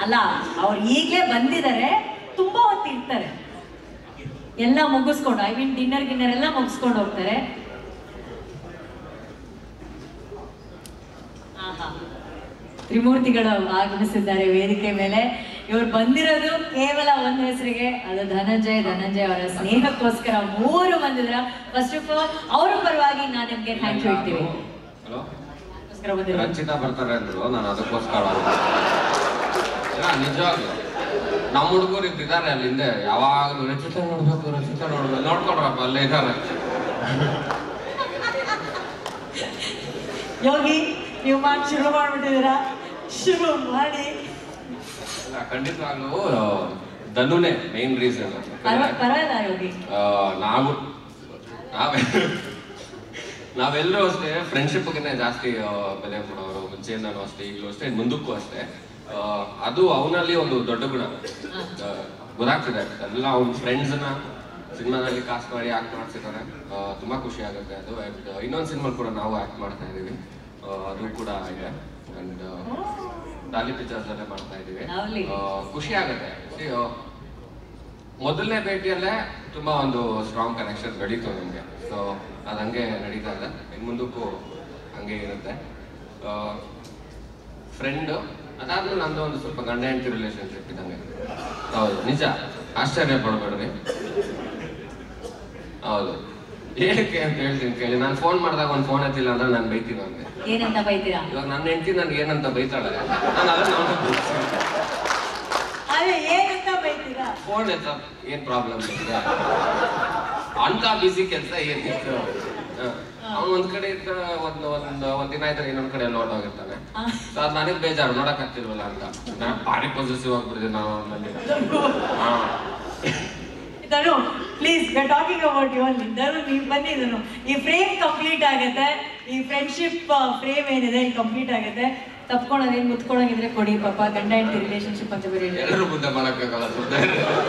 ಅಲ್ಲ ಅವ್ರು ಈಗಲೇ ಬಂದಿದ್ದಾರೆ ತುಂಬಾ ಹೊತ್ತು ಇರ್ತಾರೆ ಎಲ್ಲ ಮುಗಿಸ್ಕೊಂಡು ಐ ಮೀನ್ ಡಿನ್ನರ್ ಗಿನ್ನರ್ ಎಲ್ಲ ಮುಗಿಸ್ಕೊಂಡು ಹೋಗ್ತಾರೆ ಆಹಾ. ತ್ರಿಮೂರ್ತಿಗಳು ಆಗಮಿಸಿದ್ದಾರೆ ವೇದಿಕೆ ಮೇಲೆ ಇವ್ರು ಬಂದಿರೋದು ಕೇವಲ ಒಂದು ಹೆಸರಿಗೆ ಅದು ಧನಂಜಯ್ ಧನಂಜಯ್ ಅವರ ಸ್ನೇಹಕ್ಕೋಸ್ಕರ ಮೂರು ಬಂದಿದ್ರ ಫಸ್ಟ್ ಆಫ್ ಆಲ್ ಅವ್ರ ಪರವಾಗಿ ನಾನು ನಿಮ್ಗೆ ಥ್ಯಾಂಕ್ ಯು ಹೇಳ್ತೀವಿ ಹಲೋ ಅದಕ್ಕೋಸ್ಕರ ಬಂದಿರೋದು ರಂಜಿತಾ ಬರ್ತಾರೆ ಅಂದ್ರು ನಾನು ಅದಕ್ಕೋಸ್ಕರ ಇಲ್ಲ ನಿಜವಾಗ್ಲು ನಮ್ಮ ಹುಡುಗರು ಇದ್ದಾರೆ ಅಲ್ಲಿ ಹಿಂದೆ ಯಾವಾಗಲೂ ರಚಿತಾ ನೋಡ್ಬೇಕು ರಚಿತಾ ನೋಡ್ಬೇಕು ನೋಡ್ಕೊಡ್ರಪ್ಪ ಅಲ್ಲೇ ಇದ್ದಾರೆ ಯೋಗಿ ನೀವು ಮಾಡಿ ಶುರು ಮಾಡ್ಬಿಟ್ಟಿದ್ದೀರಾ ಶುರು ಮಾಡಿ ಇಲ್ಲ, ಖಂಡಿತವಾಗ್ಲೂ ಧನುನೇ ಮೇನ್ ರೀಸನ್ ಪರವ- ಪರವಾಗಿಲ್ಲ ಯೋಗಿ ನಾವು ನಾವೇ ನಾವೆಲ್ಲರೂ ಅಷ್ಟೇ ಫ್ರೆಂಡ್ಶಿಪ್ಗೆ ಜಾಸ್ತಿ ಆ, ಬೆಲೆ ಕೊಡೋರು ಮುಂಚೆಯಿಂದನೂ ಅಷ್ಟೇ ಈಗಲೂ ಅಷ್ಟೇ ಮುಂದಕ್ಕೂ ಅಷ್ಟೇ ಆ, ಅದು ಅವನಲ್ಲಿ ಒಂದು ದೊಡ್ಡ ಗುಣ ಆ, ಗೊತ್ತಾಗ್ತಿದೆ ಎಲ್ಲ ಅವ್ನ ಫ್ರೆಂಡ್ಸ್ನ ಸಿನಿಮಾದಲ್ಲಿ ಕಾಸ್ಟ್ ಮಾಡಿ ಆಕ್ಟ್ ಮಾಡ್ತಿದ್ದಾರೆ ಆ, ತುಂಬಾ ಖುಷಿ ಆಗುತ್ತೆ ಅದು ಅಂಡ್ ಇನ್ನೊಂದು ಸಿನಿಮಾ ಕೂಡ ನಾವು ಆಕ್ಟ್ ಮಾಡ್ತಾ ಇದೀವಿ ಆ, ಅದು ಕೂಡ ಇದೆ ಅಂಡ್ ಡಾಲಿ ಪಿಕ್ಚರ್ಸ್ ಅಲ್ಲೇ ಮಾಡ್ತಾ ಇದೀವಿ Lovely. ಆ, ಖುಷಿ ಆಗುತ್ತೆ See, ಆ, ಮೊದಲನೇ ಭೇಟಿಯಲ್ಲೇ ತುಂಬಾ ಒಂದು ಸ್ಟ್ರಾಂಗ್ ಕನೆಕ್ಷನ್ ಬೆಳೀತು ನಮಗೆ ಸೊ ಅದು ಹಂಗೆ ನಡೀತಾ ಇದೆ ಇನ್ನು ಮುಂದಕ್ಕೂ ಹಂಗೆ ಇರುತ್ತೆ ಫ್ರೆಂಡ್ ಅದಾದ್ಮೇಲೆ ನಂದು ಒಂದು ಸ್ವಲ್ಪ ಗಂಡ ಹೆಂಡತಿ ರಿಲೇಶನ್ಶಿಪ್ ಇದ್ದಂಗೆ ಹೌದು ನಿಜ ಆಶ್ಚರ್ಯ ಪಡ್ಬೇಡ್ರಿ ಹೌದು ಏನಕ್ಕೆ ಅಂತ ಹೇಳ್ತೀನಿ ಕೇಳಿ ನಾನು ಫೋನ್ ಮಾಡಿದಾಗ ಒಂದು ಫೋನ್ ಎತ್ತಿಲ್ಲ ಅಂದ್ರೆ ನಾನು ಬೈತೀನಿ ಅವ್ನಿಗೆ ಏನಂತ ಬೈತೀರಾ ಇವಾಗ ನನ್ನ ಹೆಂಡತಿ ನನ್ಗೆ ಏನಂತ ಬೈತಾಳೆ ನಾನು ಅದನ್ನ ಅವ್ನಿಗೆ ಅದೇ ಏನಂತ ಬೈತೀರಾ ಫೋನ್ ಎತ್ತ ಏನ್ ಪ್ರಾಬ್ಲಮ್ ಇದೆ ಅಂತ ಬಿಸಿ ಕೆಲಸ ಏನಿತ್ತು ಅವ್ನು ಒಂದ್ ಕಡೆ ಇದ್ದ ಒಂದ್ ಒಂದ್ ಒಂದ್ ದಿನ ಇದ್ರೆ ಇನ್ನೊಂದ್ ಕಡೆ ಎಲ್ಲ ಹೊರಟೋಗಿರ್ತಾನೆ ಆ. ಸೊ ಅದ್ ನನಗ್ ಬೇಜಾರು ನೋಡಕ್ ಆಗ್ತಿಲ್ವಲ್ಲ ಅಂತ ನಾನು ಭಾರಿ ಪಾಸಿಟಿವ್ ಆಗ್ಬಿಟ್ಟಿದೆ ನಾವು ಅವನಲ್ಲಿ Dhanu please we talking about you only Dhanu ನೀವು ಬನ್ನಿ ಧನು ಈ ಫ್ರೇಮ್ ಕಂಪ್ಲೀಟ್ ಆಗುತ್ತೆ ಈ ಫ್ರೆಂಡ್ಶಿಪ್ ಫ್ರೇಮ್ ಏನಿದೆ ಕಂಪ್ಲೀಟ್ ಆಗುತ್ತೆ ತಪ್ಕೊಳ್ಳೋದೇನು ಮುತ್ಕೊಳ್ಳೋಂಗಿದ್ರೆ ಕೊಡಿ ಪಾಪ ಗಂಡ ಹೆಂಡತಿ ರಿಲೇಶನ್ಶಿಪ್ ಅಂತ ಬೇರೆ ಹೇಳಿ ಎಲ್ಲರೂ ಮುಂದೆ ಮಾಡಕ್ಕಾಗಲ್ಲ ಸುದ್ದಿ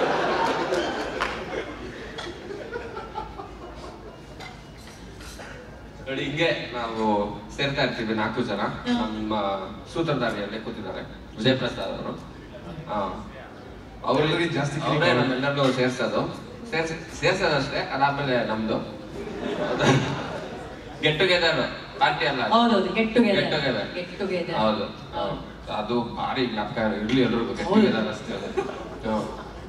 ನೋಡಿ ಹಿಂಗೆ ನಾವು ಸೇರ್ತಾ ಇರ್ತೀವಿ ನಾಲ್ಕು ಜನ ನಮ್ಮ ಸೂತ್ರಧಾರಿಯಲ್ಲೇ ಕೂತಿದ್ದಾರೆ ವಿಜಯ್ ಪ್ರಸಾದ್ ಅವರು ಹಾ ಅವ್ರಿಗೆ ಜಾಸ್ತಿ ಅವರೇ ನಮ್ಮೆಲ್ಲರಿಗೂ ಸೇರ್ಸೋದು ಸೇರ್ಸ್ ಸೇರ್ಸೋದಷ್ಟೇ ಅದಾದ್ಮೇಲೆ ನಮ್ದು ಗೆಟ್ ಟುಗೆದರ್ ಪಾರ್ಟಿ ಅಲ್ಲ ಅದು. ಹೌದೌದು get Get together together. Get together ಹೌದು ಹೌದು. ಅದು ಭಾರಿ ಜ್ಞಾಪಕ ಇರ್ಲಿ ಎಲ್ರಿಗೂ ಗೆಟ್ ಹೌದು. ಟುಗೆದರ್ ಅಷ್ಟೇ ಅದು. ಹ್ಮ್.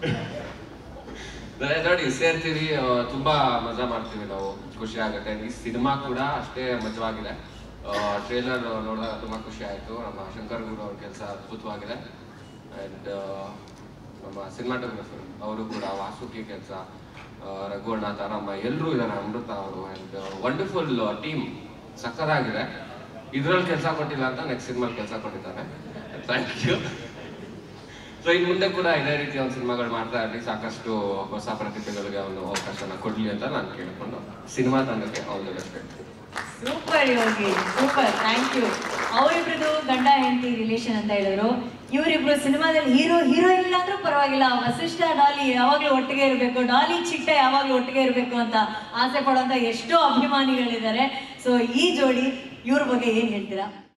ಅದೇ ನೋಡಿ ಸೇರ್ತೀವಿ ಆ, ತುಂಬಾ ಮಜಾ ಮಾಡ್ತೀವಿ ನಾವು ಖುಷಿ ಆಗುತ್ತೆ ಈ ಸಿನಿಮಾ ಕೂಡ ಅಷ್ಟೇ ಮಜವಾಗಿದೆ ಟ್ರೇಲರ್ ನೋಡಿದಾಗ ತುಂಬಾ ಖುಷಿ ಆಯ್ತು ನಮ್ಮ ಶಂಕರ್ ಗುರು ಅವ್ರ ಕೆಲಸ ಅದ್ಭುತವಾಗಿದೆ ಅಂಡ್ ನಮ್ಮ ಸಿನಿಮಾಟೋಗ್ರಫರ್ ಅವರು ಕೂಡ ವಾಸುಕಿ ಕೆಲಸ ರಘುವಣ್ಣ ತಾರಮ್ಮ ಎಲ್ಲರೂ ಇದ್ದಾರೆ ಅಮೃತ ಅವರು ಅಂಡ್ ವಂಡರ್ಫುಲ್ ಟೀಮ್ ಸಕ್ಕತ್ತಾಗಿದೆ ಇದ್ರಲ್ಲಿ ಕೆಲಸ ಕೊಟ್ಟಿಲ್ಲ ಅಂತ ನೆಕ್ಸ್ಟ್ ಸಿನಿಮಾ ಕೆಲಸ ಕೊಟ್ಟಿದ್ದಾರೆ ಥ್ಯಾಂಕ್ ಯು ಸೊ ಇನ್ನು ಮುಂದೆ ಕೂಡ ಇದೇ ರೀತಿ ಒಂದು ಸಿನಿಮಾಗಳು ಮಾಡ್ತಾ ಇರಲಿ ಸಾಕಷ್ಟು ಹೊಸ ಪ್ರತಿಭೆಗಳಿಗೆ ಒಂದು ಅವಕಾಶನ ಕೊಡ್ಲಿ ಅಂತ ನಾನು ಕೇಳ್ಕೊಂಡು ಸಿನಿಮಾ ತಂಡಕ್ಕೆ all the best super Yogi super thank you ಅವರಿಬ್ರದ್ದು ಗಂಡ ಹೆಂಡತಿ ರಿಲೇಶನ್ ಅಂತ ಹೇಳಿದ್ರು ಇವರಿಬ್ರು ಸಿನಿಮಾದಲ್ಲಿ ಹೀರೋ ಹೀರೋ ಇಲ್ಲ ಅಂದ್ರೂ ಪರವಾಗಿಲ್ಲ ವಸಿಷ್ಠ ಡಾಲಿ ಯಾವಾಗ್ಲೂ ಒಟ್ಟಿಗೆ ಇರಬೇಕು ಡಾಲಿ ಚಿಟ್ಟ ಯಾವಾಗ್ಲೂ ಒಟ್ಟಿಗೆ ಇರಬೇಕು ಅಂತ ಆಸೆ ಪಡುವಂತ ಎಷ್ಟೋ ಅಭಿಮಾನಿಗಳಿದ್ದಾರೆ ಸೊ ಈ ಜೋಡಿ ಇವ್ರ ಬಗ್ಗೆ ಏನ್ ಹೇಳ್ತೀರಾ